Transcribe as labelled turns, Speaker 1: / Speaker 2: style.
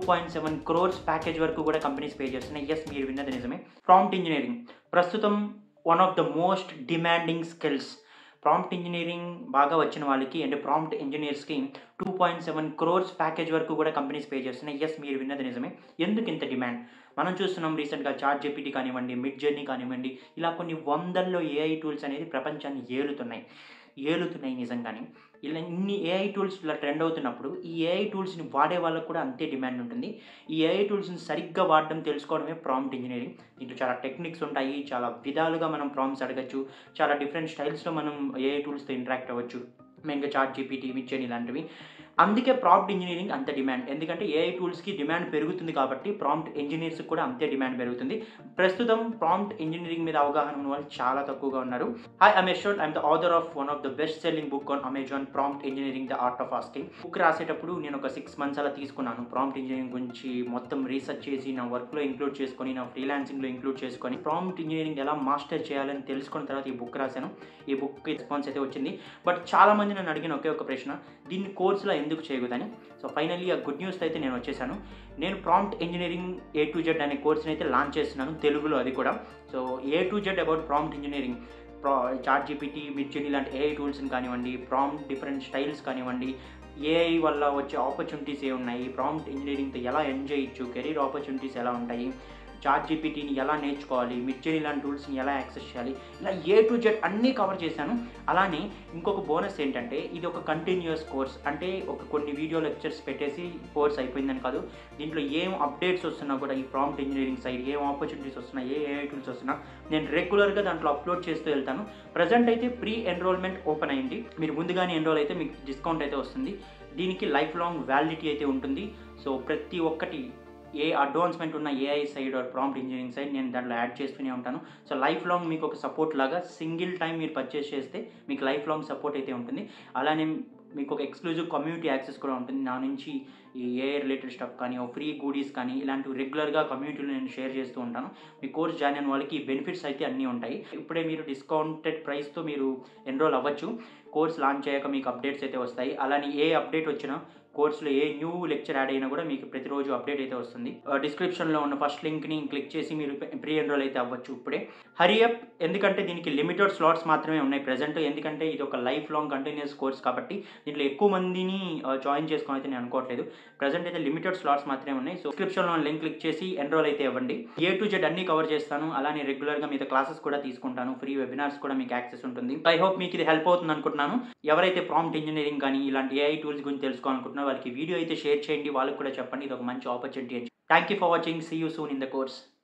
Speaker 1: point seven crores package వరకు కూడా companies pay చేస్తున్నాయి ఎస్ మీరు విన్నది నిజమే ప్రాంప్ట్ ఇంజనీరింగ్ ప్రస్తుతం one of the most demanding skills prompt engineering బాగా వచ్చిన వాళ్ళకి అంటే ప్రాంప్ట్ ఇంజనీర్స్కి two point seven crores package వరకు కూడా కంపెనీస్ పే చేస్తున్నాయి ఎస్ మీరు విన్నది నిజమే ఎందుకు ఇంత డిమాండ్ మనం చూస్తున్నాం రీసెంట్గా చార్ట్ జెపిటీ కానివ్వండి మిడ్ జర్నీ కానివ్వండి ఇలా కొన్ని వందల్లో ఏఐ టూల్స్ అనేది ప్రపంచాన్ని ఏలుతున్నాయి ఏలుతున్నాయి నిజంగానే ఇలా ఇన్ని ఏఐ టూల్స్ ఇలా ట్రెండ్ అవుతున్నప్పుడు ఈ ఏఐ టూల్స్ని వాడే వాళ్ళకు కూడా అంతే డిమాండ్ ఉంటుంది ఈ ఏఐ టూల్స్ని సరిగ్గా వాడడం తెలుసుకోవడమే ప్రాంప్ట్ ఇంజనీరింగ్ దీంట్లో చాలా టెక్నిక్స్ ఉంటాయి చాలా విధాలుగా మనం ప్రాంప్ట్స్ అడగచ్చు చాలా డిఫరెంట్ స్టైల్స్లో మనం ఏఐ టూల్స్తో ఇంటరాక్ట్ అవ్వచ్చు మెయిన్గా చార్ట్ జీపీటీ మిచ్చని ఇలాంటివి అందుకే ప్రాంప్ట్ ఇంజనీరింగ్ అంత డిమాండ్ ఎందుకంటే ఏఐ టూల్స్కి డిమాండ్ పెరుగుతుంది కాబట్టి ప్రాంప్ట్ ఇంజనీర్స్కి కూడా అంతే డిమాండ్ పెరుగుతుంది ప్రస్తుతం ప్రాంప్ట్ ఇంజనీరింగ్ మీద అవగాహన ఉన్న వాళ్ళు చాలా తక్కువగా ఉన్నారు hi I'm Yashwant I'm the author of one of the best selling book on Amazon prompt engineering the art of asking book రాసేటప్పుడు నేను ఒక సిక్స్ మంత్స్ అలా తీసుకున్నాను ప్రాంప్ట్ ఇంజనీరింగ్ గురించి మొత్తం రీసెర్చ్ చేసి నా వర్క్లో ఇంక్లూడ్ చేసుకొని నా ఫ్రీలాన్సింగ్లో ఇంక్లూడ్ చేసుకొని ప్రాంప్ట్ ఇంజనీరింగ్ ఎలా మాస్టర్ చేయాలని తెలుసుకున్న తర్వాత ఈ బుక్ రాశాను ఈ బుక్ రెస్పాన్స్ అయితే వచ్చింది బట్ చాలా మంది నన్ను అడిగిన ఒకే ఒక ప్రశ్న దీన్ని కోర్సులో ఎందుకు చేయకూడదని సో ఫైనల్లీ ఆ గుడ్ న్యూస్ అయితే నేను వచ్చేసాను నేను prompt engineering A to Z అనే కోర్స్ని అయితే లాంచ్ చేస్తున్నాను తెలుగులో అది కూడా so A to Z about prompt engineering ప్రా చార్ట్ జీపీటీ మిర్చిని లాంటి ఏఐ టూల్స్ని కానివ్వండి ప్రాంప్ట్ డిఫరెంట్ స్టైల్స్ కానివ్వండి ఏఐ వల్ల వచ్చే ఆపర్చునిటీస్ ఏ ఉన్నాయి ప్రాంప్ట్ ఇంజనీరింగ్తో ఎలా ఎంజాయ్ చేయొచ్చు కెరీర్ ఆపర్చునిటీస్ ఎలా ఉంటాయి చార్ట్ జీపీటీని ఎలా నేర్చుకోవాలి మిర్చరీ లాంటి టూల్స్ని ఎలా యాక్సెస్ చేయాలి ఇలా ఏ టు జెడ్ అన్నీ కవర్ చేశాను అలానే ఇంకొక బోనస్ ఏంటంటే ఇది ఒక కంటిన్యూస్ కోర్స్ అంటే ఒక కొన్ని వీడియో లెక్చర్స్ పెట్టేసి కోర్స్ అయిపోయిందని కాదు దీంట్లో ఏం అప్డేట్స్ వస్తున్నా కూడా ఈ ప్రాంప్ట్ ఇంజనీరింగ్ సైడ్ ఏం ఆపర్చునిటీస్ వస్తున్నా ఏ ఏఐ టూల్స్ వస్తున్నా నేను రెగ్యులర్గా దాంట్లో అప్లోడ్ చేస్తూ వెళ్తాను ప్రజెంట్ అయితే ప్రీ ఎన్రోల్మెంట్ ఓపెన్ అయింది మీరు ముందుగానే ఎన్రోల్ అయితే మీకు డిస్కౌంట్ అయితే వస్తుంది దీనికి లైఫ్ లాంగ్ వ్యాలిడిటీ అయితే ఉంటుంది సో ప్రతి ఒక్కటి ఏ అడ్వాన్స్మెంట్ ఉన్న AI side or prompt engineering side నేను దాంట్లో యాడ్ చేస్తూనే ఉంటాను సో లైఫ్ లాంగ్ మీకు ఒక సపోర్ట్ లాగా సింగిల్ టైం మీరు పర్చేస్ చేస్తే మీకు లైఫ్ లాంగ్ సపోర్ట్ అయితే ఉంటుంది అలానే మీకు ఒక ఎక్స్క్లూజివ్ కమ్యూనిటీ యాక్సెస్ కూడా ఉంటుంది నా నుంచి ఈ ఏఐ రిలేటెడ్ స్టఫ్ కానీ ఫ్రీ గూడీస్ కానీ ఇలాంటివి రెగ్యులర్గా కమ్యూనిటీలో నేను షేర్ చేస్తూ ఉంటాను మీ కోర్స్ జాయిన్ అయిన వాళ్ళకి బెనిఫిట్స్ అయితే అన్నీ ఉంటాయి ఇప్పుడే మీరు డిస్కౌంటెడ్ ప్రైస్తో మీరు ఎన్రోల్ అవ్వచ్చు కోర్స్ లాంచ్ అయ్యాక మీకు అప్డేట్స్ అయితే వస్తాయి అలానే ఏ అప్డేట్ వచ్చినా కోర్సులో ఏ న్యూ లెక్చర్ యాడ్ అయినా కూడా మీకు ప్రతిరోజు అప్డేట్ అయితే వస్తుంది డిస్క్రిప్షన్లో ఉన్న ఫస్ట్ లింక్ని క్లిక్ చేసి మీరు ప్రీ ఎన్రోల్ అయితే అవ్వచ్చు ఇప్పుడే హరియప్ ఎందుకంటే దీనికి లిమిటెడ్ స్లాట్స్ మాత్రమే ఉన్నాయి ప్రజెంట్ ఎందుకంటే ఇది ఒక లైఫ్ లాంగ్ కంటిన్యూస్ కోర్స్ కాబట్టి దీంట్లో ఎక్కువ మందిని జాయిన్ చేసుకొని అయితే నేను అనుకోవట్లేదు ప్రజెంట్ అయితే లిమిటెడ్ స్లాట్స్ మాత్రమే ఉన్నాయి సో డిస్క్రిప్షన్లో లింక్ క్లిక్ చేసి ఎన్రోల్ అయితే ఇవ్వండి ఏ టు జెడ్ అన్ని కవర్ చేస్తాను అలానే రెగ్యులర్గా మీద క్లాసెస్ కూడా తీసుకుంటాను ఫ్రీ వెబినార్స్ కూడా మీకు యాక్సెస్ ఉంటుంది ఐ హోప్ మీకు ఇది హెల్ప్ అవుతుంది అనుకుంటున్నాను ఎవరైతే ప్రాంప్ట్ ఇంజనీరింగ్ కానీ ఇలాంటి ఏఐ టూల్స్ గురించి తెలుసుకోవాలనుకుంటున్నారో వాళ్ళకి వీడియో అయితే షేర్ చేయండి వాళ్ళకి కూడా చెప్పండి ఇది ఒక మంచి ఆపర్చునిటీ అని thank you for watching see you soon in the course